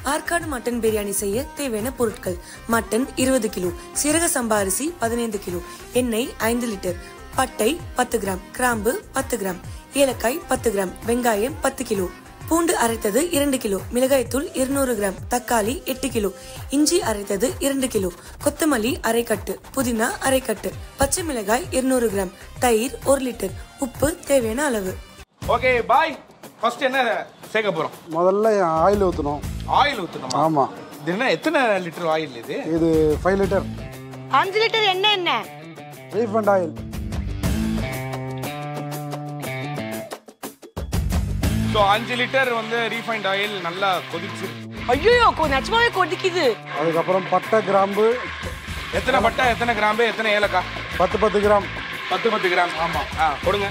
Arcot mutton biryani செய்ய தேவையான பொருட்கள் மட்டன் இருபது கிலோ சீரக சம்பா அரிசி பதினைந்து கிலோ எண்ணெய் ஐந்து லிட்டர் பட்டை பத்து கிராம் கிராம்பு பத்து கிராம் ஏலக்காய் பத்து கிராம் வெங்காயம் பத்து கிலோ பூண்டு அரைத்தது இரண்டு கிலோ மிளகாய்த்தூள் இருநூறு கிராம் தக்காளி எட்டு கிலோ இஞ்சி அரைத்தது இரண்டு கிலோ கொத்தமல்லி அரை கட்டு புதினா அரை கட்டு பச்சை மிளகாய் இருநூறு கிராம் தயிர் ஒரு லிட்டர் உப்பு தேவையான அளவு ஓகே பாய் ஃபர்ஸ்ட் என்ன சேர்க்க போறோம் முதல்ல ஆயில் ஊற்றணும் ஆயில் ஊற்றணுமா ஆமாம் இது என்ன எத்தனை லிட்டர் ஆயில் இது இது ஃபைவ் லிட்டர் அஞ்சு லிட்டர் என்ன என்ன ரீஃபண்ட் ஆயில் ஸோ அஞ்சு லிட்டர் வந்து ரீஃபைண்ட் ஆயில் நல்லா கொதிச்சு ஐயோ நிஜமாவே கொதிக்குது அதுக்கப்புறம் பட்டை கிராம்பு எத்தனை பட்டை எத்தனை கிராம்பு எத்தனை ஏலக்காய் பத்து பத்து கிராம் பத்து பத்து கிராம் ஆமா ஆ கொடுங்க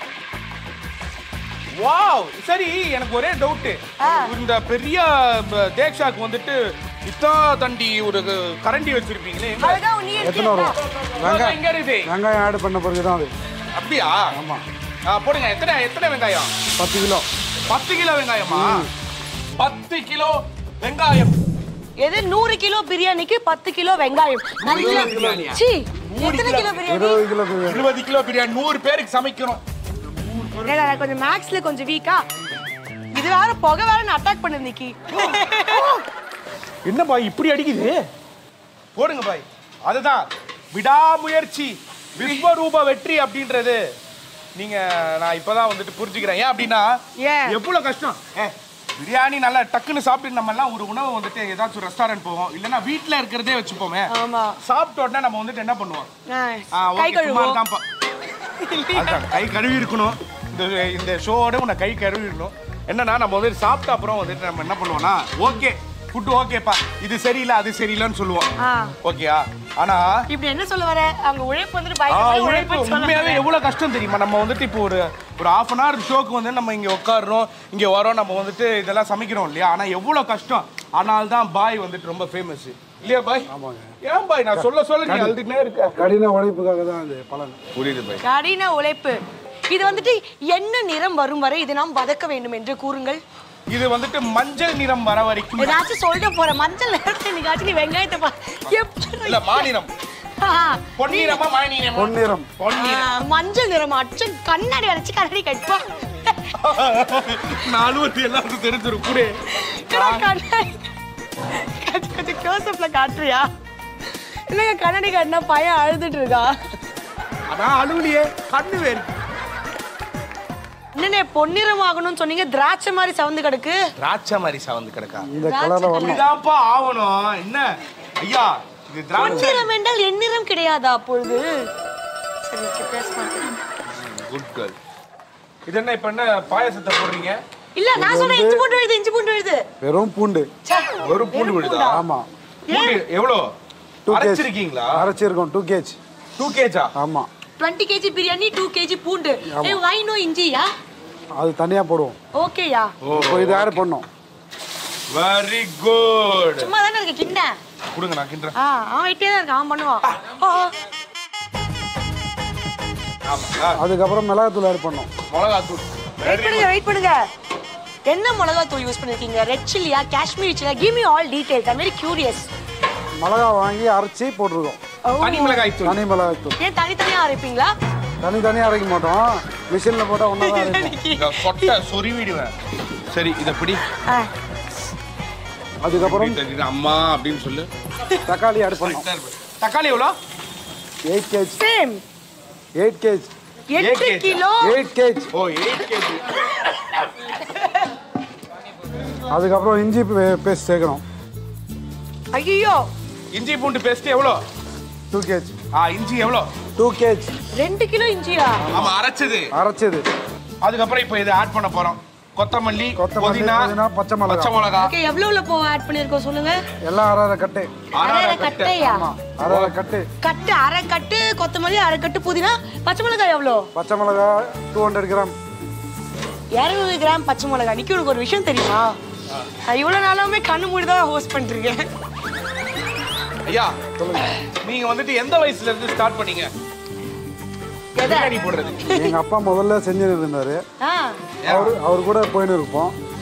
வாவ் சரி எனக்கு ஒரே டவுட் இந்த பெரிய ப- தேக்ஷாக்கு வந்துட்டு இத்தா தண்டி ஒரு கரண்டி வச்சிருப்பீங்களே எங்க? அதுதான் நீ எத்தனை வரும் அதான் இங்க இருக்குது வெங்காயம் ஆட் பண்ண பிறகு தான் அது அப்படியா ஆமாம் ஆ, போடுங்க எத்தனை எத்தனை வெங்காயம் பத்து கிலோ பத்து கிலோ வெங்காயமா பத்து கிலோ வெங்காயம் எது நூறு கிலோ பிரியாணிக்கு பத்து கிலோ வெங்காயம் நல்லா பிரியாணியா? சீ எத்தனை கிலோ பிரியாணி இருபது கிலோ பிரியாணி. இருபது கிலோ பிரியாணி நூறு பேருக்கு சமைக்கணும் இல்ல, நான் கொஞ்சம் மேக்ஸ்ல கொஞ்சம் வீக்கா இது வேற புகை வேற நான் அட்டாக் பண்ண நிக்கி என்ன பாய் இப்படி அடிக்குது போடுங்க பாய் அதுதான் விடாமுயற்சி விஸ்வரூப வெற்றி அப்படின்றது நீங்க நான் இப்பதான் வந்துட்டு புரிஞ்சுக்கிறேன் ஏன் அப்படின்னா ஏன்? எவ்வளவு கஷ்டம் ஏ பிரியாணி நல்லா டக்குன்னு சாப்பிட்டு நம்ம எல்லாம் ஒரு உணவை வந்துட்டு ஏதாச்சும் ரெஸ்டாரண்ட் போவோம் இல்லைன்னா வீட்ல இருக்கிறதே வச்சுப்போமே ஆமா சாப்பிட்ட உடனே நம்ம வந்துட்டு என்ன பண்ணுவோம் ஆ, ஆ, okay, கை சும்மா கழுவோம் இருக்கான்ப்பா. அதுதான், கை கழுவி இருக்கணும் இந்த இந்த ஷோவோட உன்னை கை கழுவி இருக்கணும் என்னன்னா நம்ம வந்து சாப்பிட்ட அப்புறம் வந்துட்டு நம்ம என்ன பண்ணுவோம்னா ஓகே ஃபுட் ஓகேப்பா இது சரியில்லை அது சரியில்லைன்னு சொல்லுவோம் ஆ. ஓகேயா ஆனா இப்படி என்ன சொல்ல வர அவங்க உழைப்பு வந்துட்டு ஆ, பயங்கர உழைப்பு உழைப்பு உண்மையாவே எவ்வளவு கஷ்டம் தெரியுமா நம்ம வந்துட்டு இப்போ ஒரு ஒரு half அன் hour ஷோக்கு வந்து நம்ம இங்க உட்காடுறோம் இங்க வரோம் நம்ம வந்துட்டு இதெல்லாம் சமைக்கிறோம் இல்லையா ஆனா எவ்வளவு கஷ்டம் ஆனால் தான் பாய் வந்துட்டு ரொம்ப ஃபேமஸ் இல்லையா பாய் ஏன் பாய் நான் சொல்ல சொல்ல நீ அழுதுனே இருக்க கடின உழைப்புக்காக தான் அது பலன் புரியுது பாய் கடின உழைப்பு இது வந்துட்டு என்ன நிறம் வரும் வரை இதை நாம் வதக்க வேண்டும் என்று கூறுங்கள் இது வந்துட்டு மஞ்சள் நிறம் வர வரைக்கும் ஏதாச்சும் சொல்லிட்டு போற மஞ்சள் நிறத்தை நீங்காச்சும் நீ வெங்காயத்தை பா எப்படி இல்ல மாநிலம் ஆ, பொன்னிறமா மாநிலமா பொன்னிறம் ஆ, மஞ்சள் நிறம் அச்சம் கண்ணாடி அரைச்சு கண்ணாடி கட்போம் நானும் வந்து எல்லாருக்கும் தெரிஞ்சிரும் கூட கண்ணாடி கொஞ்சம் கொஞ்சம் க்ளோஸ் அப்ல காட்டுறியா இல்லைங்க கண்ணாடி கட்டினா பையன் அழுதுட்டு இருக்கா அதான் அழுவலியே கண்ணு வேறு என்னண்ணே பொன்னிறம் ஆகணும்னு சொன்னீங்க திராட்சை மாதிரி சவந்து கிடக்கு திராட்சை மாதிரி சவந்து கிடக்கா இந்த கலரில் வரணும் இதுதான்ப்பா ஆகணும் என்ன ஐயா இது திராட்சை பொன்னிறம் என்றால் எந்நிறம் கிடையாதா அப்பொழுது சரி okay, பேச மாட்டேன் குட் கேர்ள் இது என்ன இப்ப என்ன பாயாசத்தை போடுறீங்க இல்ல நான் சொல்றேன் இஞ்சி பூண்டு விழுது இஞ்சி பூண்டு விழுது வெறும் பூண்டு ச்சே, ஒரு பூண்டு விழுதா ஆமாம் பூண்டு எவ்வளோ டூ கேஜ் அரைச்சிருக்கீங்களா அரைச்சிருக்கோம் டூ கேஜ் டூ கேஜா ஆமாம் 20 கேஜி பிரியாணி டூ கேஜி பூண்டு ஏ வைனோ இஞ்சியா அது தனியாக போடுவோம் ஓகேயா இப்போ இது ஆட் பண்ணோம் வெரி குட் சும்மா தானே இருக்கு கிண்ண கொடுங்க நான் கிண்டுறேன் ஆ அவன் வெட்டியே தான் இருக்கான் அவன் பண்ணுவான் ஆ, ஆ. ஆமா ஆ, அதுக்கப்புறம் மிளகாத்தூள் ஆட் பண்ணோம் மிளகாத்தூள் வெயிட் பண்ணுங்க வெயிட் பண்ணுங்க என்ன மிளகா தூள் யூஸ் பண்ணிருக்கீங்க ரெட் சில்லியா காஷ்மீர் சில்லியா give me all details I very curious மிளகா வாங்கி அரைச்சி போட்டிருக்கோம் தனி மிளகாய் தூள் தனி மிளகாத்தூள் ஏன் தனித்தனியா அரைப்பீங்களா தனி தனியாக அரைக்க மாட்டோம் மிஷினில் போட்டால் ஒன்றா தான் அரைப்போம் இந்த கொட்டை சொருவிடுவேன் சரி இதை பிடி ஆ, அதுக்கப்புறம் இப்படி தட்டிட்டு அம்மா அப்படின்னு சொல்லு தக்காளி ஆட் பண்ணோம் தக்காளி எவ்வளோ eight kg same eight kg எட்டு kg. கிலோ எயிட் கேஜ் ஓ எயிட் கேஜி அதுக்கப்புறம் இஞ்சி பேஸ்ட் சேர்க்கணும் ஐயோ இஞ்சி பூண்டு பேஸ்ட் எவ்வளோ டூ கேஜ் ஆ இஞ்சி எவ்வளோ டூ கேஜ் ரெண்டு கிலோ இஞ்சியா ஆமா அரைச்சது அரைச்சது அதுக்கப்புறம் இப்போ இதை ஆட் பண்ண போறோம் கொத்தமல்லி கொத்தமல்லி, புதினா புதினா, பச்சை மிளகாய். பச்சை மிளகா ஓகே எவ்வளவுல போ ஆட் பண்ணிருக்கோம் சொல்லுங்க எல்லாம் அரை அரை கட்டு அரை அரை அரை கட்டையா ஆமாம் அரை அரை கட்டு கட்டு அரை கட்டு கொத்தமல்லி அரை கட்டு புதினா பச்சை மிளகாய் எவ்வளோ பச்சை மிளகாய் டூ ஹண்ட்ரட் கிராம் இரநூறு கிராம் பச்சை மிளகாய் நிக்கி உனக்கு ஒரு விஷயம் தெரியுமா நான் இவ்வளவு நாளாவே கண்ணு மூடி தான் ஹோஸ்ட் பண்ணிருக்கேன் ஐயா நீங்க வந்துட்டு எந்த வயசுல இருந்து ஸ்டார்ட் பண்ணீங்க எதை பிரியாணி போடுறது எங்கள் அப்பா முதல்ல செஞ்சுட்டு இருந்தார் ஆ அவர் அவர் கூட போயின்னு இருப்போம்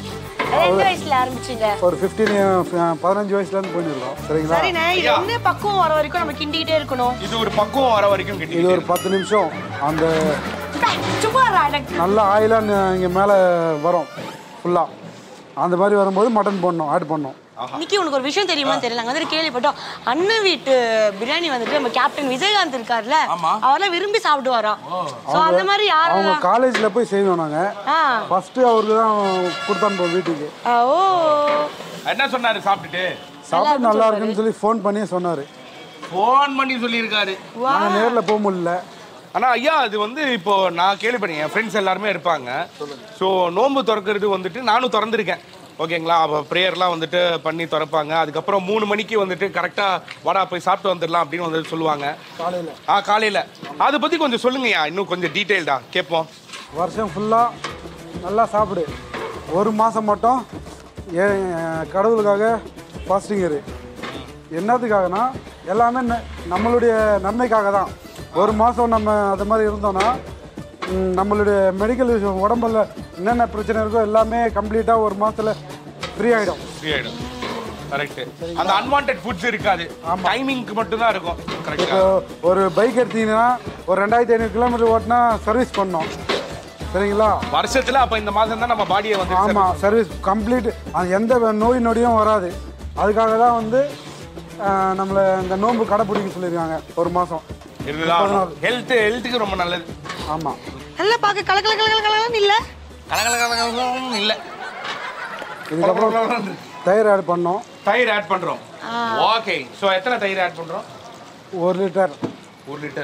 எந்த வயசுல ஆரம்பிச்சீங்க ஒரு ஃபிஃப்டீன் பதினஞ்சு வயசுலேருந்து போயிருக்கோம் சரிங்களா சரிண்ணே இது என்ன பக்குவம் வர வரைக்கும் நம்ம கிண்டிக்கிட்டே இருக்கணும் இது ஒரு பக்குவம் வர வரைக்கும் இது கிட்டி ஒரு பத்து நிமிஷம் அந்த சும்மா இருடா, எனக்கு நல்ல ஆயிலாக இங்கே மேலே வரும் ஃபுல்லாக அந்த மாதிரி வரும்போது மட்டன் போடணும் ஆட் பண்ணணும் இன்னைக்கு உனக்கு ஒரு விஷயம் தெரியுமா தெரியல நாங்க வந்து கேள்விப்பட்டோம் அண்ணன் வீட்டு பிரியாணி வந்துட்டு நம்ம கேப்டன் விஜயகாந்த் இருக்கார்ல ஆமா. அவரெல்லாம் விரும்பி சாப்பிடுவாராம் சோ அந்த மாதிரி அவங்க யாரெல்லாம் காலேஜில் போய் செய்வோம் நாங்கள் ஆ ஃபஸ்ட்டு அவருக்கு தான் கொடுத்தான்போம் வீட்டுக்கு ஆ, ஓ என்ன சொன்னாரு சாப்பிட்டுட்டு சாப்பிட்டு நல்லா இருக்குன்னு சொல்லி ஃபோன் பண்ணி சொன்னார் ஃபோன் பண்ணி சொல்லியிருக்காரு நாங்கள் நேரில் போக முடியல ஆனா ஐயா அது வந்து இப்போ நான் கேள்விப்பட்டேன் என் ஃப்ரெண்ட்ஸ் எல்லாருமே இருப்பாங்க ஸோ நோன்பு திறக்கிறது வந்துட்டு நானும் திறந்திருக்கேன் ஓகேங்களா அப்போ ப்ரேயர்லாம் வந்துட்டு பண்ணி திறப்பாங்க அதுக்கப்புறம் மூணு மணிக்கு வந்துட்டு கரெக்டாக வாடா போய் சாப்பிட்டு வந்துடலாம் அப்படின்னு வந்துட்டு சொல்லுவாங்க காலையில் ஆ காலையில் அதை பற்றி கொஞ்சம் சொல்லுங்கய்யா இன்னும் கொஞ்சம் டீட்டெயில்டா கேட்போம் வருஷம் ஃபுல்லாக நல்லா சாப்பிடு ஒரு மாதம் மட்டும் ஏன் கடவுளுக்காக ஃபாஸ்டிங் இரு என்னத்துக்காகனா எல்லாமே ந- நம்மளுடைய நன்மைக்காக தான் ஒரு மாதம் நம்ம அது மாதிரி இருந்தோம்னா ம், நம்மளுடைய மெடிக்கல் விஷயம் உடம்புல என்னென்ன பிரச்சனை இருக்கோ எல்லாமே கம்ப்ளீட்டாக ஒரு மாதத்தில் ஃப்ரீ ஆகிடும் ஃப்ரீ ஆகிடும் கரெக்ட் அந்த அன்வான்ட் ஃபுட்ஸ் இருக்காது டைமிங்க்கு மட்டும்தான் இருக்கும் இப்போ கரெக்டாக ஒரு பைக் எடுத்தீங்கன்னா ஒரு ரெண்டாயிரத்தி ஐநூறு கிலோமீட்டர் ஓட்டினா சர்வீஸ் பண்ணோம் சரிங்களா வருஷத்துல அப்ப இந்த மாதம் தான் நம்ம பாடியை வந்து ஆமாம் சர்வீஸ் கம்ப்ளீட் அது எந்த நோய் நொடியும் வராது அதுக்காக தான் வந்து அஹ், நம்மளை இந்த நோன்பு கடைப்பிடிக்க சொல்லியிருக்காங்க ஒரு மாதம் இதுதான் ஹெல்த் ஹெல்த்துக்கு ரொம்ப நல்லது ஆமாம் நல்லா பார்க்க கல கல கல கல கலன்னு இல்ல கலகல கலகலம் இல்ல இதுக்கப்புறம் தயிர் ஆட் பண்ணோம் தயிர் ஆட் பண்றோம் ஓகே சோ எத்தனை தயிர் ஆட் பண்றோம் ஒரு லிட்டர் ஒரு லிட்டர்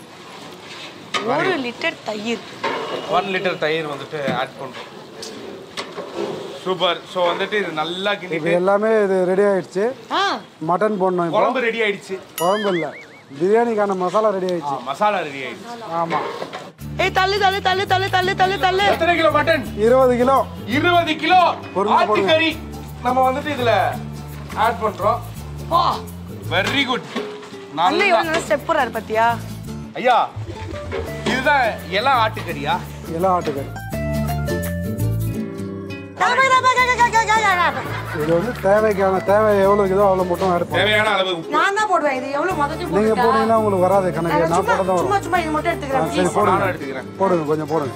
ஒரு லிட்டர் தயிர் ஒன் லிட்டர் தயிர் வந்துட்டு ஆட் பண்றோம் சூப்பர் சோ வந்துட்டு இது நல்லா இப்போ கிண்டிட்டு எல்லாமே இது ரெடி ஆயிடுச்சு ஆ மட்டன் போடணும் இப்போ குழம்பு ரெடி ஆயிடுச்சு குழம்பு இல்லை பிரியாணிக்கான மசாலா ரெடி ஆயிடுச்சு மசாலா ரெடி ஆயிடுச்சு ஆமாம் ஏய் தள்ளு தள்ளு தள்ளு தள்ளு தள்ளு தள்ளு தள்ளு எத்தனை கிலோ மட்டன் இருபது கிலோ இருபது கிலோ பொறுமையா போடுங்க. ஆட்டுக்கறி நம்ம வந்துட்டு இதுல ஆட் பண்றோம் வா வெரி குட் அண்ணன் நல்லா எவ்வளவு நல்லா ஸ்டெப் போறாரு பாத்தியா ஐயா இதுதான் எல்லாம் ஆட்டுக்கறியா எல்லாம் ஆட்டுக்கறி இது வந்து தேவைக்கான தேவை எவ்வளோ இருக்குதோ அவ்வளோ மட்டும் ஆட் பண்ணும் தேவையான அளவு உப்பு நான் தான் போடுவேன் இது எவ்வளவு மொத்தத்தை நீங்கள் போட்டீங்கன்னா உங்களுக்கு வராது கணக்கு நான் போட தான் சும்மா வரும் சும்மா இது மட்டும் ஆ, எடுத்துக்கிறேன் சரி நானும் போடுங்க எடுத்துக்கிறேன் போடுங்க கொஞ்சம் போடுங்க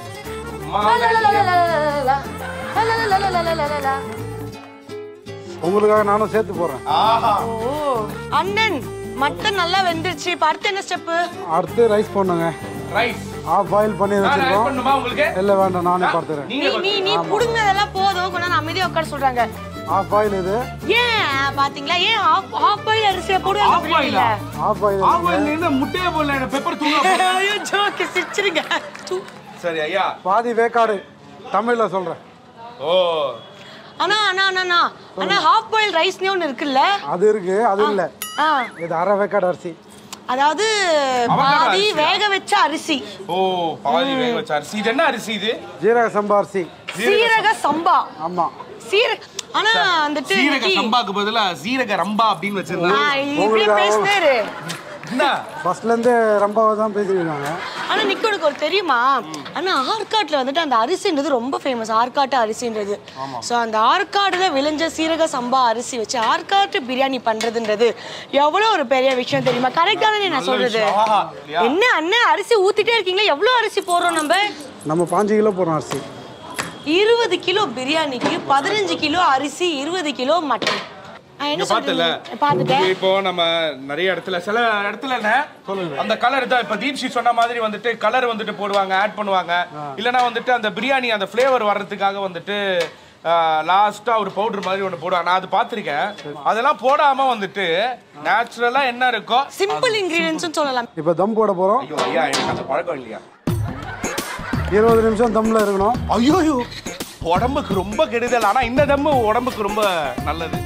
உங்களுக்காக நானும் சேர்த்து போடுறேன் ஆஹா ஓ அண்ணன் மட்டன் நல்லா வெந்துருச்சு இப்ப அடுத்து என்ன ஸ்டெப் அடுத்து ரைஸ் போடணுங்க ரைஸ் ஆஃப் பாயில் பண்ணி நான் ஆட் வச்சிருக்கோம் பண்ணுமா உங்களுக்கு இல்லை வேண்டாம் நானே பார்த்துறேன் நீங்க நீ நீ நீ புடுங்கினதெல்லாம் போதும் கொஞ்ச நேரம் அமைதியா உட்கார சொல்றாங்க ஆஃப் பாயில் இது ஏன் பாத்தீங்களா ஏன் half half boil அரிசியை போடுவாங்க Half boil ஆ? பிரியாணில? ஆஃப் பாயில் ஆமா என்ன முட்டையே போடல பெப்பர் தூங்க ஐயோ ஜோக்கு சிரிச்சிருங்க தூ. சரி ஐயா பாதி வேக்காடு தமிழில் சொல்கிறேன் ஓ அண்ணா அண்ணா அண்ணா அண்ணா அண்ணா ஹாஃப் பாயில் ரைஸ்னே ஒன்று இருக்குல்ல அது இருக்கு அது இல்லை ஆ இது அரை வேக்காடு அரிசி அதாவது அவக்காடோ பாதி அரிசியா? வேக வச்ச அரிசி ஓ பாதி வேக வச்ச அரிசி இது என்ன அரிசி இது ஜீரக சம்பா அரிசி சீரக சம்பா ஆமாம் சீரக ஆனா வந்துட்டு சீரக இன்னைக்கு- சம்பாக்கு பதிலா சீரக ரம்பா அப்படின்னு ஆ, வச்சிருந்தாங்க இப்படியே உங்களுக்கு பேசினாரு என்ன ஃபர்ஸ்ட்லேருந்தே ரம்பாவை தான் பேசியிருக்காங்க ஆனா நிக்க உனக்கு ஒரு தெரியுமா ஆனா ஆற்காட்டுல வந்துட்டு அந்த அரிசின்றது ரொம்ப ஃபேமஸ் ஆற்காட்டு அரிசின்றது சோ அந்த ஆற்காடுல விளைஞ்ச சீரக சம்பா அரிசி வச்சு ஆற்காட்டு பிரியாணி பண்றதுன்றது எவ்வளவு ஒரு பெரிய விஷயம் தெரியுமா கரெக்டா தானே நான் சொல்றது விஷயம். ஆஹா, இல்லையா? என்ன அண்ணன் அரிசி ஊத்திட்டே இருக்கீங்களா எவ்வளவு அரிசி போடுறோம் நம்ம நம்ம பாஞ்சு கிலோ போடுறோம் அரிசி இருபது கிலோ பிரியாணிக்கு பதினஞ்சு கிலோ அரிசி இருபது கிலோ மட்டன் ஆ, என்ன இங்க பார்த்தல சொல்றீங்க பாத்துட்டேன் இப்போ நம்ம நிறைய இடத்துல சில இடத்துல என்ன அந்த கலர் தான் இப்ப தீப்ஷி சொன்ன மாதிரி வந்துட்டு கலர் வந்துட்டு போடுவாங்க ஆட் பண்ணுவாங்க இல்லனா வந்துட்டு அந்த பிரியாணி அந்த ஃப்ளேவர் வர்றதுக்காக வந்துட்டு லாஸ்டா ஒரு பவுடர் மாதிரி ஒன்று போடுவாங்க நான் அது பார்த்துருக்கேன் அதெல்லாம் போடாம வந்துட்டு நேச்சுரலா என்ன இருக்கோ சிம்பிள் இன்கிரீடியன்ஸ் சொல்லலாம் இப்போ தம் போட போகிறோம் ஐயோ ஐயா எனக்கு அந்த பழக்கம் இல்லையா இருபது நிமிஷம் தம்மில் இருக்கணும் ஐயோ உடம்புக்கு ரொம்ப கெடுதல் ஆனா இந்த தம்மு உடம்புக்கு ரொம்ப நல்லது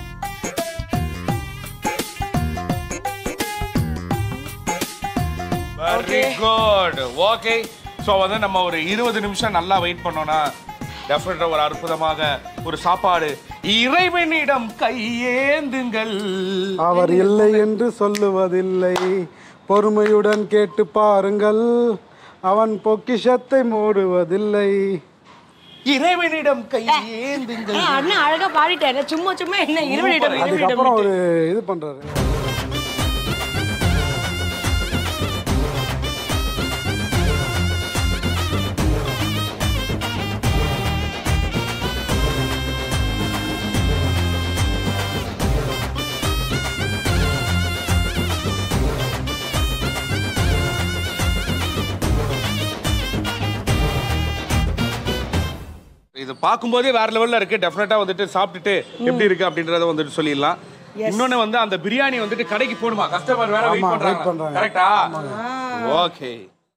வெரி குட் ஓகே ஸோ வந்து நம்ம ஒரு இருபது நிமிஷம் நல்லா வெயிட் பண்ணோம்னா டெஃபினட்டாக ஒரு அற்புதமாக ஒரு சாப்பாடு இறைவனிடம் கையேந்துங்கள் அவர் இல்லை என்று சொல்லுவதில்லை பொறுமையுடன் கேட்டு பாருங்கள் அவன் பொக்கிஷத்தை மூடுவதில்லை இறைவனிடம் கை ஏந்துங்கள் ஆ, அண்ணா அழகா பாடிட்டாரு சும்மா சும்மா என்ன இருவரிடம் இருவரிடம் அதுக்கப்புறம் ஒரு இது பண்ணுறாரு இது பார்க்கும்போதே வேற லெவல்ல இருக்கு டெஃபினட்டா வந்துட்டு சாப்பிட்டுட்டு எப்படி இருக்கு அப்படின்றத வந்துட்டு சொல்லிடலாம் இன்னொன்னு வந்து அந்த பிரியாணி வந்துட்டு கடைக்கு போடுமா கஸ்டமர் வேற வெயிட் ஆமா, wait பண்றாங்க பண்றாங்க. கரெக்டா ஓகே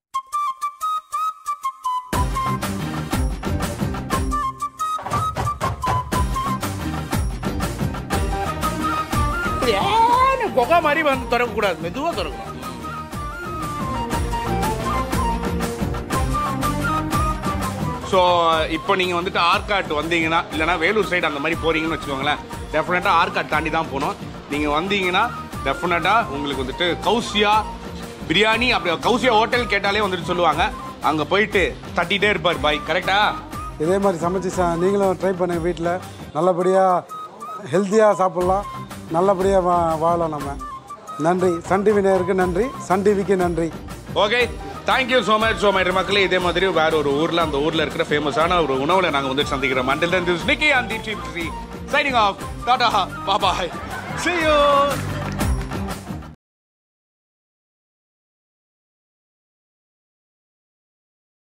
கொகா மாதிரி வந்து திறக்க கூடாது மெதுவா திறக்கணும் ஸோ இப்போ நீங்கள் வந்துட்டு ஆர்காட் வந்தீங்கன்னா இல்லைனா வேலூர் சைடு அந்த மாதிரி போறீங்கன்னு வச்சுக்கோங்களேன் டெஃபினட்டாக ஆர்காட் தாண்டி தான் போகணும் நீங்கள் வந்தீங்கன்னா டெஃபினட்டாக உங்களுக்கு வந்துட்டு கௌசியா பிரியாணி அப்படி கௌசியா ஹோட்டல் கேட்டாலே வந்துட்டு சொல்லுவாங்க அங்கே போயிட்டு தட்டிகிட்டே இருப்பார் பாய் கரெக்டா இதே மாதிரி சமைச்சு சா நீங்களும் ட்ரை பண்ணுங்க வீட்டில் நல்லபடியாக ஹெல்த்தியாக சாப்பிட்லாம் நல்லபடியாக வா வாழலாம் நம்ம நன்றி சன் டிவி நேயருக்கு நன்றி சன் டிவிக்கு நன்றி okay thank you so much so much மக்களே இதே மாதிரி வேற ஒரு ஊரில் அந்த ஊரில் இருக்கிற ஃபேமஸான ஒரு உணவில் நாங்கள் வந்து சந்திக்கிறோம் மண்டில் this Nikki and the signing off tata bye bye see you